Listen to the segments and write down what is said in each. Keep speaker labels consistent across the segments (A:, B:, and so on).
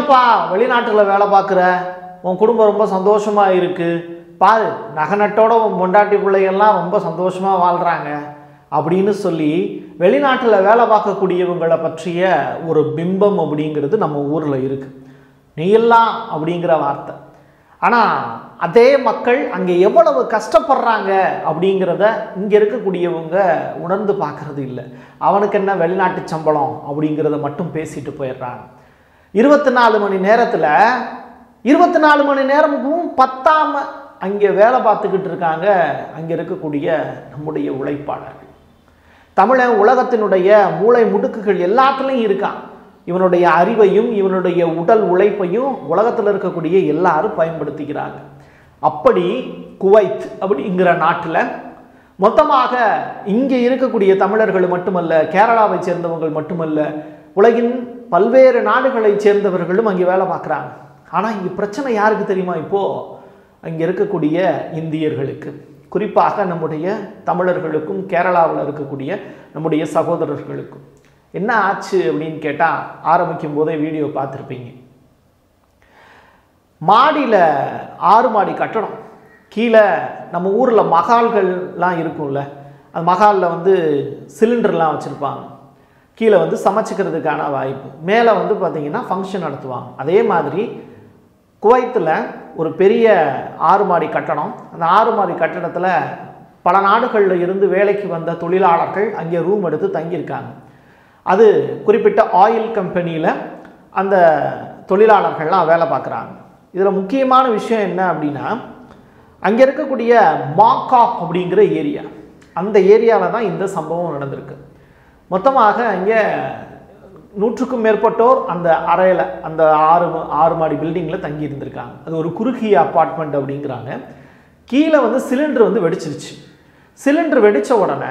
A: என்னப்பா வெளிநாட்டில் வேலை பார்க்குற உன் குடும்பம் ரொம்ப சந்தோஷமாக இருக்குது பாரு நகநட்டோட உன் பொண்டாட்டி பிள்ளைகள்லாம் ரொம்ப சந்தோஷமாக வாழ்கிறாங்க அப்படின்னு சொல்லி வெளிநாட்டில் வேலை பார்க்கக்கூடியவங்களை பற்றிய ஒரு பிம்பம் அப்படிங்கிறது நம்ம ஊரில் இருக்குது நீயெல்லாம் அப்படிங்கிற வார்த்தை ஆனால் அதே மக்கள் அங்கே எவ்வளவு கஷ்டப்படுறாங்க அப்படிங்கிறத இங்கே இருக்கக்கூடியவங்க உணர்ந்து பார்க்கறது இல்லை அவனுக்கு என்ன வெளிநாட்டு சம்பளம் அப்படிங்கிறத மட்டும் பேசிட்டு போயிடுறாங்க இருபத்தி நாலு மணி நேரத்தில் இருபத்தி நாலு மணி நேரமும் பத்தாம அங்கே வேலை பார்த்துக்கிட்டு இருக்காங்க அங்கே இருக்கக்கூடிய நம்முடைய உழைப்பாளர்கள் தமிழன் உலகத்தினுடைய மூளை முடுக்குகள் எல்லாத்துலேயும் இருக்கான் இவனுடைய அறிவையும் இவனுடைய உடல் உழைப்பையும் உலகத்தில் இருக்கக்கூடிய எல்லாரும் பயன்படுத்திக்கிறாங்க அப்படி குவைத் அப்படிங்கிற நாட்டில் மொத்தமாக இங்கே இருக்கக்கூடிய தமிழர்கள் மட்டுமல்ல கேரளாவை சேர்ந்தவங்கள் மட்டுமல்ல உலகின் பல்வேறு நாடுகளைச் சேர்ந்தவர்களும் அங்கே வேலை பார்க்குறாங்க ஆனால் இங்கே பிரச்சனை யாருக்கு தெரியுமா இப்போது அங்கே இருக்கக்கூடிய இந்தியர்களுக்கு குறிப்பாக நம்முடைய தமிழர்களுக்கும் கேரளாவில் இருக்கக்கூடிய நம்முடைய சகோதரர்களுக்கும் என்ன ஆச்சு அப்படின்னு கேட்டால் ஆரம்பிக்கும் போதே வீடியோ பார்த்துருப்பீங்க மாடியில் ஆறு மாடி கட்டடம் கீழே நம்ம ஊரில் மகால்கள்லாம் இருக்கும்ல அந்த மகாலில் வந்து சிலிண்டர்லாம் வச்சுருப்பாங்க கீழே வந்து சமைச்சிக்கிறதுக்கான வாய்ப்பு மேலே வந்து பார்த்திங்கன்னா ஃபங்க்ஷன் நடத்துவாங்க அதே மாதிரி குவைத்தில் ஒரு பெரிய ஆறு மாடி கட்டடம் அந்த ஆறு மாடி கட்டடத்தில் பல நாடுகளில் இருந்து வேலைக்கு வந்த தொழிலாளர்கள் அங்கே ரூம் எடுத்து தங்கியிருக்காங்க அது குறிப்பிட்ட ஆயில் கம்பெனியில் அந்த தொழிலாளர்கள்லாம் வேலை பார்க்குறாங்க இதில் முக்கியமான விஷயம் என்ன அப்படின்னா அங்கே இருக்கக்கூடிய மாக்காப் அப்படிங்கிற ஏரியா அந்த ஏரியாவில் தான் இந்த சம்பவம் நடந்திருக்கு மொத்தமாக அங்கே நூற்றுக்கும் மேற்பட்டோர் அந்த அறையில் அந்த ஆறு ம- ஆறு மாடி பில்டிங்கில் தங்கி இருந்திருக்காங்க அது ஒரு குறுகிய அப்பார்ட்மெண்ட் அப்படிங்கிறாங்க கீழே வந்து சிலிண்டர் வந்து வெடிச்சிருச்சு சிலிண்டர் வெடித்த உடனே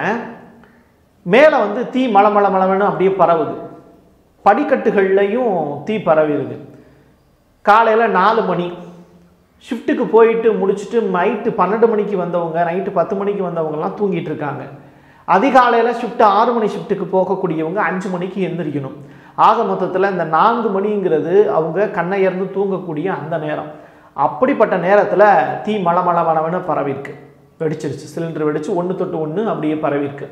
A: மேலே வந்து தீ மலை மலை மலமன்னு அப்படியே பரவுது படிக்கட்டுகள்லையும் தீ பரவிடுது காலையில் நாலு மணி ஷிஃப்ட்டுக்கு போயிட்டு முடிச்சுட்டு நைட்டு பன்னெண்டு மணிக்கு வந்தவங்க நைட்டு பத்து மணிக்கு வந்தவங்கலாம் தூங்கிட்டு இருக்காங்க அதிகாலையில் ஷிஃப்ட் ஆறு மணி ஷிஃப்ட்டுக்கு போகக்கூடியவங்க அஞ்சு மணிக்கு எந்திரிக்கணும் ஆக மொத்தத்தில் இந்த நான்கு மணிங்கிறது அவங்க கண்ணையர்ந்து தூங்கக்கூடிய அந்த நேரம் அப்படிப்பட்ட நேரத்தில் தீ மலை மலை மலவன பரவிருக்கு வெடிச்சிருச்சு சிலிண்டர் வெடிச்சு ஒன்று தொட்டு ஒன்று அப்படியே பரவிருக்கு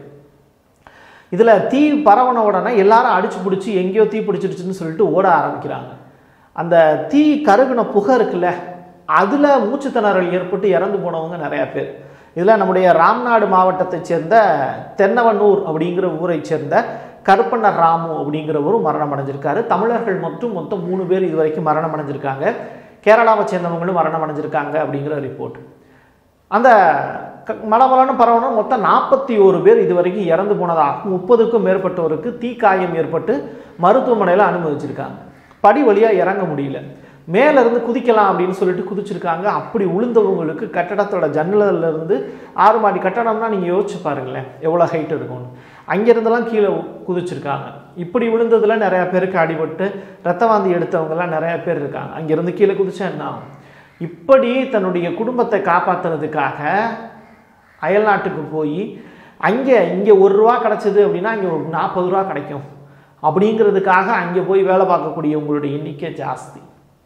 A: இதில் தீ பரவன உடனே எல்லாரும் அடிச்சு பிடிச்சி எங்கேயோ தீ பிடிச்சிருச்சுன்னு சொல்லிட்டு ஓட ஆரம்பிக்கிறாங்க அந்த தீ கருகுன புகை இருக்குல்ல அதில் மூச்சு திணறல் ஏற்பட்டு இறந்து போனவங்க நிறையா பேர் இதில் நம்முடைய ராம்நாடு மாவட்டத்தைச் சேர்ந்த தென்னவனூர் அப்படிங்கிற ஊரைச் சேர்ந்த கருப்பண்ணர் ராமு அப்படிங்கிறவரும் மரணம் அடைஞ்சிருக்காரு தமிழர்கள் மட்டும் மொத்தம் மூணு பேர் இது வரைக்கும் மரணம் அடைஞ்சிருக்காங்க கேரளாவை சேர்ந்தவங்களும் மரணம் அடைஞ்சிருக்காங்க அப்படிங்கிற ரிப்போர்ட் அந்த க- மலமலன்னு பரவணும் மொத்தம் நாற்பத்தி ஒரு பேர் இது வரைக்கும் இறந்து போனதாகவும் முப்பதுக்கும் மேற்பட்டோருக்கு தீக்காயம் ஏற்பட்டு மருத்துவமனையில் அனுமதிச்சிருக்காங்க படி வழியாக இறங்க முடியல மேல இருந்து குதிக்கலாம் அப்படின்னு சொல்லிட்டு குதிச்சிருக்காங்க அப்படி உளுந்தவங்களுக்கு கட்டடத்தோட ஜன்னல்ல இருந்து ஆறு மாடி கட்டடம்னா நீங்கள் யோசிச்சு பாருங்களேன் எவ்வளோ ஹைட் இருக்கும்னு அங்கேருந்தெல்லாம் கீழே குதிச்சிருக்காங்க இப்படி விழுந்ததுல நிறைய பேருக்கு அடிபட்டு ரத்த வாந்தி எடுத்தவங்கலாம் நிறைய பேர் இருக்காங்க அங்கேருந்து கீழே குதிச்சா என்ன ஆகும் இப்படி தன்னுடைய குடும்பத்தை காப்பாற்றுறதுக்காக அயல்நாட்டுக்கு போய் அங்கே இங்கே ஒரு ரூபா கிடச்சிது அப்படின்னா இங்கே ஒரு நாற்பது ரூபா கிடைக்கும் அப்படிங்கிறதுக்காக அங்கே போய் வேலை பார்க்கக்கூடிய உங்களுடைய எண்ணிக்கை ஜாஸ்தி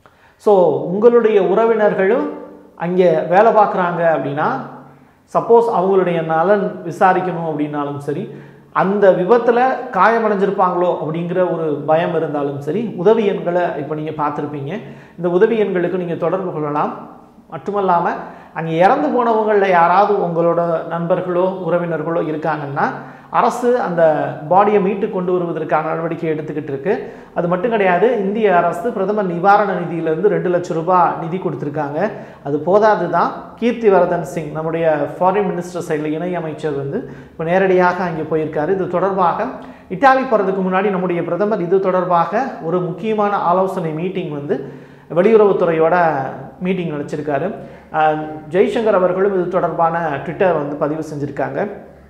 A: ஸோ உங்களுடைய உறவினர்களும் அங்கே வேலை பார்க்குறாங்க அப்படின்னா சப்போஸ் அவங்களுடைய நலன் விசாரிக்கணும் அப்படின்னாலும் சரி அந்த விபத்தில் காயமடைஞ்சிருப்பாங்களோ அப்படிங்கிற ஒரு பயம் இருந்தாலும் சரி உதவி எண்களை இப்போ நீங்கள் பார்த்துருப்பீங்க இந்த உதவி எண்களுக்கு நீங்கள் தொடர்பு கொள்ளலாம் மட்டுமல்லாமல் அங்கே இறந்து போனவங்களில் யாராவது உங்களோட நண்பர்களோ உறவினர்களோ இருக்காங்கன்னா அரசு அந்த பாடியை மீட்டு கொண்டு வருவதற்கான நடவடிக்கை எடுத்துக்கிட்டு இருக்கு அது மட்டும் கிடையாது இந்திய அரசு பிரதமர் நிவாரண நிதியிலிருந்து ரெண்டு லட்சம் ரூபாய் நிதி கொடுத்துருக்காங்க அது போதாது தான் கீர்த்திவர்தன் சிங் நம்முடைய ஃபாரின் மினிஸ்டர் சைடில் இணை அமைச்சர் வந்து இப்போ நேரடியாக அங்கே போயிருக்காரு இது தொடர்பாக இட்டாலி போகிறதுக்கு முன்னாடி நம்முடைய பிரதமர் இது தொடர்பாக ஒரு முக்கியமான ஆலோசனை மீட்டிங் வந்து வெளியுறவுத்துறையோட மீட்டிங் நடச்சிருக்காரு அஹ் ஜெய்சங்கர் அவர்களும் இது தொடர்பான ட்விட்டர் வந்து பதிவு செஞ்சுருக்காங்க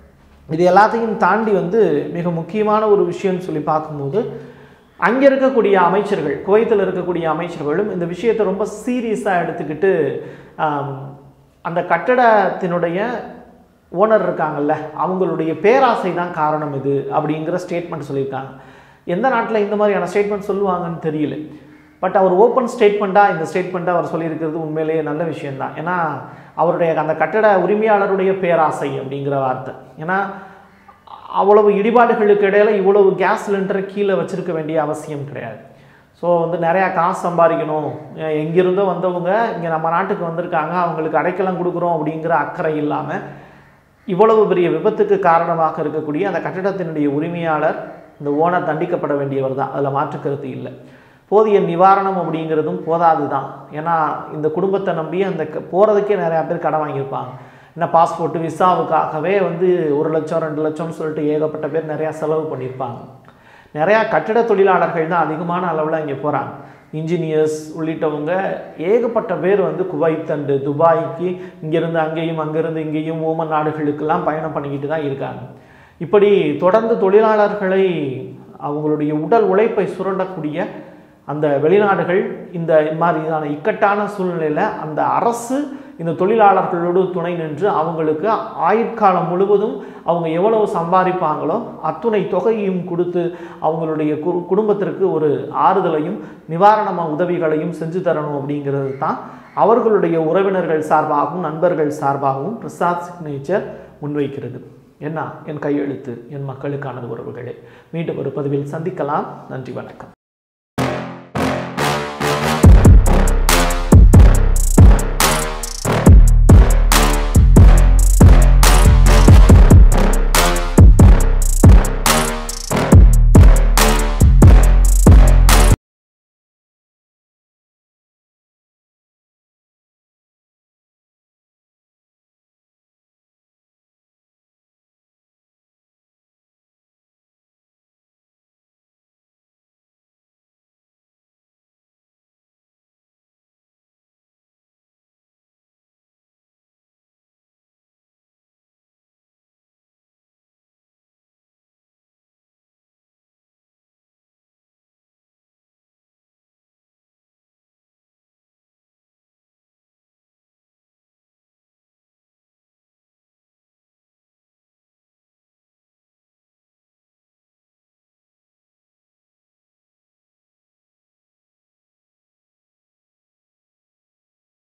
A: இது எல்லாத்தையும் தாண்டி வந்து மிக முக்கியமான ஒரு விஷயம்னு சொல்லி பார்க்கும்போது அங்கே இருக்கக்கூடிய அமைச்சர்கள் குவைத்தில் இருக்கக்கூடிய அமைச்சர்களும் இந்த விஷயத்தை ரொம்ப சீரியஸாக எடுத்துக்கிட்டு ஆம், அந்த கட்டடத்தினுடைய ஓனர் இருக்காங்கல்ல அவங்களுடைய பேராசை தான் காரணம் இது அப்படிங்கிற ஸ்டேட்மெண்ட் சொல்லியிருக்காங்க எந்த நாட்டில் இந்த மாதிரியான ஸ்டேட்மெண்ட் சொல்லுவாங்கன்னு தெரியல பட் அவர் ஓப்பன் ஸ்டேட்மெண்ட்டாக இந்த ஸ்டேட்மெண்ட்டாக அவர் சொல்லியிருக்கிறது உண்மையிலேயே நல்ல விஷயம்தான் ஏன்னா அவருடைய அந்த கட்டட உரிமையாளருடைய பேராசை அப்படிங்கிற வார்த்தை ஏன்னா அவ்வளவு இடிபாடுகளுக்கு இடையில இவ்வளவு கேஸ் சிலிண்டரை கீழே வச்சிருக்க வேண்டிய அவசியம் கிடையாது ஸோ வந்து நிறையா காசு சம்பாதிக்கணும் அஹ் எங்கிருந்தோ வந்தவங்க இங்கே நம்ம நாட்டுக்கு வந்திருக்காங்க அவங்களுக்கு அடைக்கலம் கொடுக்குறோம் அப்படிங்கிற அக்கறை இல்லாமல் இவ்வளவு பெரிய விபத்துக்கு காரணமாக இருக்கக்கூடிய அந்த கட்டிடத்தினுடைய உரிமையாளர் இந்த ஓனர் தண்டிக்கப்பட வேண்டியவர் தான் அதில் மாற்று கருத்து இல்லை போதிய நிவாரணம் அப்படிங்கிறதும் போதாது தான் ஏன்னா இந்த குடும்பத்தை நம்பி அந்த க- போறதுக்கே நிறையா பேர் கடன் வாங்கியிருப்பாங்க என்ன பாஸ்போர்ட் விசாவுக்காகவே வந்து ஒரு லட்சம் ரெண்டு லட்சம்னு சொல்லிட்டு ஏகப்பட்ட பேர் நிறையா செலவு பண்ணியிருப்பாங்க நிறையா கட்டிட தொழிலாளர்கள் தான் அதிகமான அளவில் இங்கே போகிறாங்க இன்ஜினியர்ஸ் உள்ளிட்டவங்க ஏகப்பட்ட பேர் வந்து குவைத் அண்டு துபாய்க்கு இங்கேருந்து அங்கேயும் அங்கேருந்து இங்கேயும் ஓமன் நாடுகளுக்கெல்லாம் பயணம் பண்ணிக்கிட்டு தான் இருக்காங்க இப்படி தொடர்ந்து தொழிலாளர்களை அவங்களுடைய உடல் உழைப்பை சுரண்டக்கூடிய அந்த வெளிநாடுகள் இந்த மாதிரியான இக்கட்டான சூழ்நிலையில் அந்த அரசு இந்த தொழிலாளர்களோடு துணை நின்று அவங்களுக்கு ஆயுட்காலம் முழுவதும் அவங்க எவ்வளவு சம்பாதிப்பாங்களோ அத்துணை தொகையையும் கொடுத்து அவங்களுடைய கு- குடும்பத்திற்கு ஒரு ஆறுதலையும் நிவாரண உதவிகளையும் செஞ்சு தரணும் அப்படிங்கிறது தான் அவர்களுடைய உறவினர்கள் சார்பாகவும் நண்பர்கள் சார்பாகவும் பிரசாத் சிக்னேச்சர் முன்வைக்கிறது என்ன என் கையெழுத்து என் மக்களுக்கானது உறவுகளே மீண்டும் ஒரு பதிவில் சந்திக்கலாம் நன்றி வணக்கம்